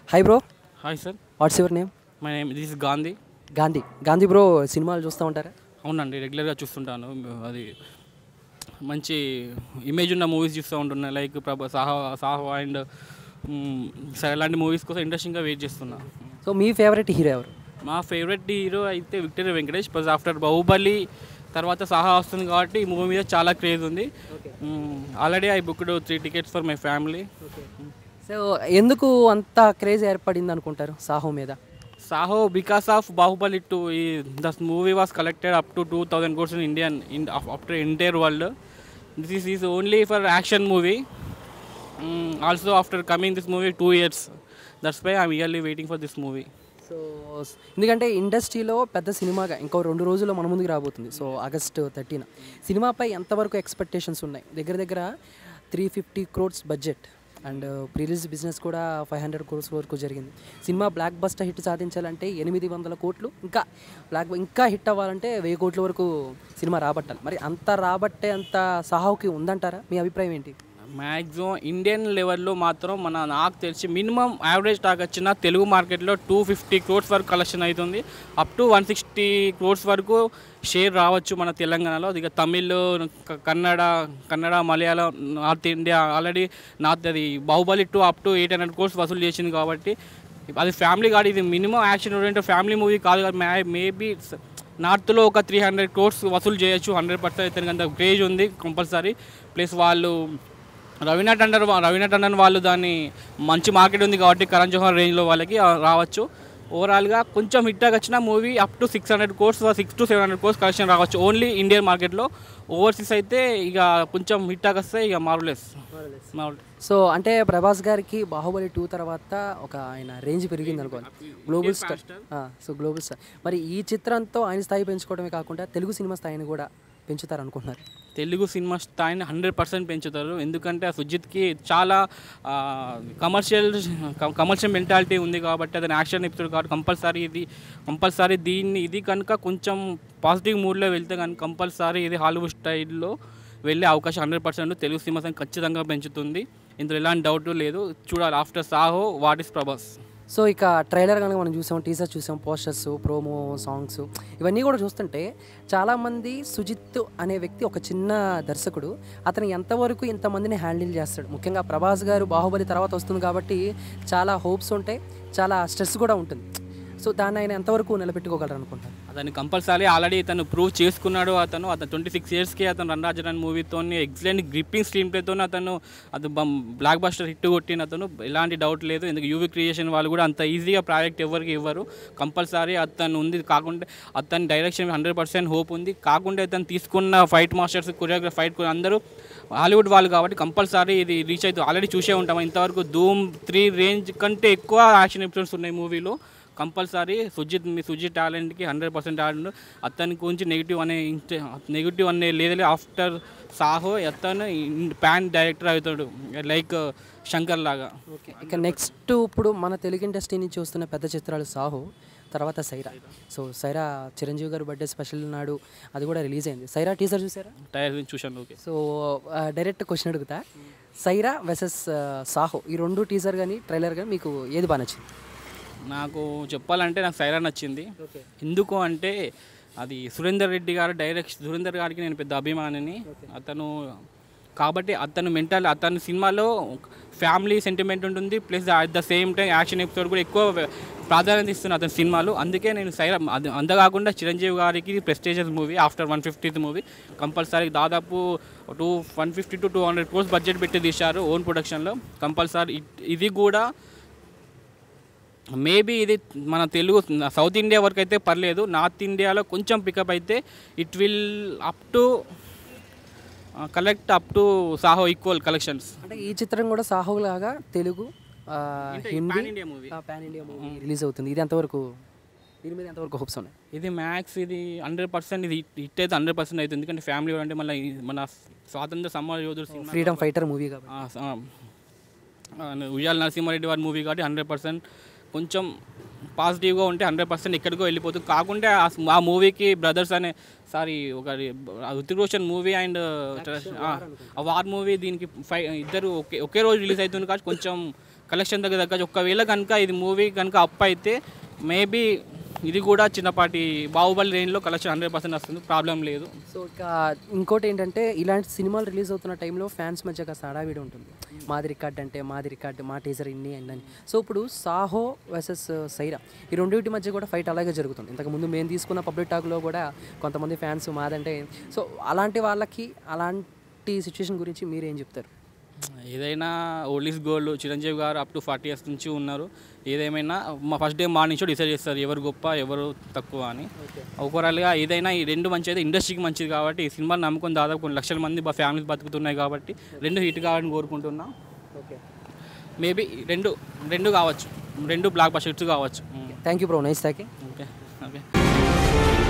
hi bro hi sir what's your name my name this is Gandhi Gandhi Gandhi bro సినిమాలు చూస్తూ ఉంటారా అవునండి రెగ్యులర్గా చూస్తుంటాను అది మంచి ఇమేజ్ ఉన్న మూవీస్ చూస్తూ ఉంటున్నా లైక్ ప్రభా సాహో సాహో అండ్ సరే అలాంటి మూవీస్ కోసం ఇంట్రెస్టింగ్గా వెయిట్ చేస్తున్నా సో మీ ఫేవరెట్ హీరో ఎవరు మా ఫేవరెట్ హీరో అయితే victory Venkatesh plus after Baahubali తర్వాత సాహా వస్తుంది కాబట్టి ఈ మూవీ మీద చాలా క్రేజ్ ఉంది already I booked three tickets for my family so ఎందుకు అంత క్రేజ్ ఏర్పడింది అనుకుంటారు సాహో మీద Saaho because of Baahubali two ఈ the movie was collected up to two thousand crores in Indian in up to entire world this is is only for action movie also after coming this movie two years that's why I'm eagerly waiting for this movie so ఎందుకంటే ఇండస్ట్రీలో పెద్ద సినిమాగా ఇంకో రెండు రోజుల్లో మన ముందుకు రాబోతుంది సో ఆగస్ట్ థర్టీన్ సినిమాపై ఎంతవరకు ఎక్స్పెక్టేషన్స్ ఉన్నాయి దగ్గర దగ్గర three fifty crores budget and prerelease business కూడా ఫైవ్ హండ్రెడ్ క్రోర్స్ వరకు జరిగింది సినిమా బ్లాక్ బస్టర్ హిట్ సాధించాలంటే ఎనిమిది వందల కోట్లు ఇంకా బ్లాక్ ఇంకా హిట్ అవ్వాలంటే వెయ్యి కోట్ల వరకు సినిమా రాబట్టాలి మరి అంత రాబట్టే అంత సాహోకి ఉందంటారా మీ అభిప్రాయం ఏంటి మ్యాక్సిమం ఇండియన్ లెవెల్లో మాత్రం మన నాకు తెలిసి మినిమం యావరేజ్ టాక్ వచ్చిన తెలుగు మార్కెట్లో టూ ఫిఫ్టీ క్రోర్స్ వరకు కలెక్షన్ అవుతుంది up to one sixty crores వరకు షేర్ రావచ్చు మన తెలంగాణలో ఇక తమిళ్ క- Kannada Kannada Malayalam north India already north అది Baahubali two up to eight hundred crores వసూలు చేసింది కాబట్టి అది ఫ్యామిలీ కాదు ఇది minimum action oriented family movie కాదు కాబట్టి మే మేబీ నార్త్లో ఒక త్రీ హండ్రెడ్ క్రోర్స్ వసూలు చేయొచ్చు హండ్రెడ్ పర్సెంట్ అయితే అంత క్రేజ్ ఉంది కంపల్సరీ ప్లస్ వాళ్ళు రవీనా టండన్ వా- రవీనా టండన్ వాళ్ళు దాన్ని మంచి మార్కెట్ ఉంది కాబట్టి కరణ్ జోహర్ రేంజ్లో వాళ్ళకి ఆ, రావచ్చు ఓవరాల్గా కొంచెం హిట్ వచ్చిన movie up to six hundred crores six to seven hundred crores collection రావచ్చు ఓన్లీ ఇండియన్ మార్కెట్లో ఓవర్సీస్ అయితే ఇక కొంచెం హిట్ వస్తే ఇక మార్వలెస్ మార్వలెస్ సో అంటే ప్రభాస్ గారికి బాహుబలి టూ తర్వాత ఒక ఆయన రేంజ్ పెరిగింది అనుకోండి global star so global star మరి ఈ చిత్రంతో ఆయన స్థాయి పెంచుకోవడమే కాకుండా తెలుగు సినిమా స్థాయిని కూడా పెంచుతారు అనుకుంటున్నారు తెలుగు సినిమా స్థాయిని హండ్రెడ్ పర్సెంట్ పెంచుతారు ఎందుకంటే ఆ సుజిత్కి చాలా కమర్షియల్ కమర్షియల్ మెంటాలిటీ ఉంది కాబట్టి అతని యాక్షన్ ఎపిసోడ్ కాబట్టి కంపల్సరీ ఇది కంపల్సరీ దీన్ని ఇది కనుక కొంచెం పాజిటివ్ మూడ్లో వెళ్తే కనుక కంపల్సరీ ఇది హాలీవుడ్ స్టైల్లో వెళ్ళే అవకాశం హండ్రెడ్ పర్సెంట్ తెలుగు సినిమా స్థాయిని ఖచ్చితంగా పెంచుతుంది ఇందులో ఎలాంటి డౌట్ లేదు చూడాలి after Saaho what is Prabhas so ఇక ట్రైలర్ కనుక మనం చూసాం టీజర్ చూసాం పోస్టర్స్ ప్రోమో సాంగ్స్ ఇవన్నీ కూడా చూస్తుంటే చాలామంది సుజిత్ అనే వ్యక్తి ఒక చిన్న దర్శకుడు అతను ఎంతవరకు ఇంతమందిని హ్యాండిల్ చేస్తాడు ముఖ్యంగా ప్రభాస్ గారు బాహుబలి తర్వాత వస్తుంది కాబట్టి చాలా హోప్స్ ఉంటాయి చాలా స్ట్రెస్ కూడా ఉంటుంది సో దాన్ని ఆయన ఎంతవరకు నిలబెట్టుకోగలరు అనుకుంటారు అతను కంపల్సరీ ఆల్రెడీ తను ప్రూవ్ చేసుకున్నాడు అతను అతను ట్వంటీ సిక్స్ ఇయర్స్కి అతను రన్ రాజరాన్ మూవీతో ఎక్సలెంట్ గ్రిప్పింగ్ స్క్రీన్ ప్లేతో అతను అది బ్లాక్ బస్టర్ హిట్ కొట్టిన అతను ఎలాంటి డౌట్ లేదు ఎందుకు యూవీ క్రియేషన్ వాళ్ళు కూడా అంత ఈజీగా ప్రాజెక్ట్ ఎవరికి ఇవ్వరు కంపల్సరీ అతను ఉంది కాకుండా అతని డైరెక్షన్ హండ్రెడ్ పర్సెంట్ హోప్ ఉంది కాకుండా అతను తీసుకున్న ఫైట్ మాస్టర్స్ కొరియోగ్రాఫ్ ఫైట్ అందరూ హాలీవుడ్ వాళ్ళు కాబట్టి కంపల్సరీ ఇది రీచ్ అవుతుంది ఆల్రెడీ చూసే ఉంటాం ఇంతవరకు ధూమ్ త్రీ రేంజ్ కంటే ఎక్కువ యాక్షన్ ఎపిసోడ్స్ ఉన్నాయి మూవీలో కంపల్సరీ సుజిత్ మీ సుజిత్ టాలెంట్కి హండ్రెడ్ పర్సెంట్ టాలెంట్ అతని గురించి నెగిటివ్ అనే నెగిటివ్ అనే లేదలే ఆఫ్టర్ సాహో అతను ప్యాన్ డైరెక్టర్ అవుతాడు లైక్ శంకర్ లాగా ఓకే ఇక నెక్స్ట్ ఇప్పుడు మన తెలుగు ఇండస్ట్రీ నుంచి వస్తున్న పెద్ద చిత్రాలు సాహో తర్వాత సైరా సో సైరా చిరంజీవి గారు బర్త్డే స్పెషల్ నాడు అది కూడా రిలీజ్ అయింది సైరా టీజర్ చూసారా టైర్ గురించి చూశాను ఓకే సో ఆ, డైరెక్ట్ క్వశ్చన్ అడుగుతా సైరా వెసెస్ సాహో ఈ రెండు టీజర్ కానీ ట్రైలర్ కానీ మీకు ఏది బాగా నచ్చింది నాకు చెప్పాలంటే నాకు సైరా నచ్చింది ఎందుకు అంటే అది సురేందర్ రెడ్డి గారు డైరెక్ట్ సురేందర్ గారికి నేను పెద్ద అభిమానిని అతను కాబట్టి అతను మెంటల్ అతని సినిమాలో ఫ్యామిలీ సెంటిమెంట్ ఉంటుంది plus at the same time action episode కూడా ఎక్కువ ప్రాధాన్యత ఇస్తున్న అతని సినిమాలు అందుకే నేను సైరా అది అంతకాకుండా చిరంజీవి గారికి prestigious movie after one fiftieth movie compulsory దాదాపు two one fifty to two hundred crores budget పెట్టి తీశారు ఓన్ ప్రొడక్షన్లో కంపల్సరీ ఇది కూడా మేబీ ఇది మన తెలుగు సౌత్ ఇండియా వరకు అయితే పర్లేదు నార్త్ ఇండియాలో కొంచెం పికప్ అయితే it will up to collect up to Saaho equal collections అంటే ఈ చిత్రం కూడా సాహో లాగా తెలుగు ఆ, Hindi India movie pan India movie release అవుతుంది ఇది ఎంతవరకు దీని మీద ఎంతవరకు హోప్స్ ఉన్నాయి ఇది మ్యాక్స్ ఇది హండ్రెడ్ పర్సెంట్ ఇది హిట్ అయితే హండ్రెడ్ పర్సెంట్ అవుతుంది ఎందుకంటే ఫ్యామిలీ అంటే మళ్ళీ మన స్వాతంత్ర సమర యోధుడు సినిమా ఫ్రీడమ్ ఫైటర్ మూవీ కాబట్టి ఆ, స- ఆ, ఉయ్యాల నరసింహారెడ్డి వారి మూవీ కాబట్టి హండ్రెడ్ పర్సెంట్ కొంచెం పాజిటివ్గా ఉంటే హండ్రెడ్ పర్సెంట్ ఎక్కడికో వెళ్ళిపోతుంది కాకుంటే ఆ స్- ఆ మూవీకి బ్రదర్స్ అనే సారీ ఒక ఋతిక్ రోషన్ మూవీ అండ్ ఆ వార్ మూవీ దీనికి ఫై ఇద్దరు ఒకే ఒకే రోజు రిలీజ్ అవుతుంది కాబట్టి కొంచెం కలెక్షన్ దగ్గర దగ్గర ఒకవేళ కనుక ఇది మూవీ కనుక అప్ అయితే మేబీ ఇది కూడా చిన్నపాటి బాహుబలి రేంజ్లో కలెక్షన్ హండ్రెడ్ పర్సెంట్ వస్తుంది ప్రాబ్లం లేదు సో ఇక ఇంకోటి ఏంటంటే ఇలాంటి సినిమాలు రిలీజ్ అవుతున్న టైంలో ఫ్యాన్స్ మధ్య కాస్త హడావిడి ఉంటుంది మాది రికార్డ్ అంటే మాది రికార్డ్ మా టీజర్ ఇన్ని అని సో ఇప్పుడు సాహో వర్సెస్ సైరా ఈ రెండింటి మధ్య కూడా ఫైట్ అలాగే జరుగుతుంది ఇంతకుముందు మేము తీసుకున్న పబ్లిక్ టాక్లో కూడా కొంతమంది ఫ్యాన్స్ మాదంటే సో అలాంటి వాళ్ళకి అలాంటి సిచ్యువేషన్ గురించి మీరేం చెప్తారు ఏదైనా ఓల్డీస్ గోల్డ్ చిరంజీవి గారు అప్ టు ఫార్టీ ఇయర్స్ నుంచి ఉన్నారు ఏదేమైనా మా first day morning show decide చేస్తారు ఎవరు గొప్ప ఎవరు తక్కువ అని ఓవరాల్గా ఏదైనా ఈ రెండు మంచి అయితే ఇండస్ట్రీకి మంచిది కాబట్టి ఈ సినిమాని నమ్ముకొని దాదాపు కొన్ని లక్షల మంది మా ఫ్యామిలీస్ బతుకుతున్నాయి కాబట్టి రెండు హిట్ కావాలని కోరుకుంటున్నా ఓకే మేబీ రెండు రెండు కావచ్చు రెండు బ్లాక్ బస్టర్ హిట్స్ కావచ్చు thank you bro nice thank okay okay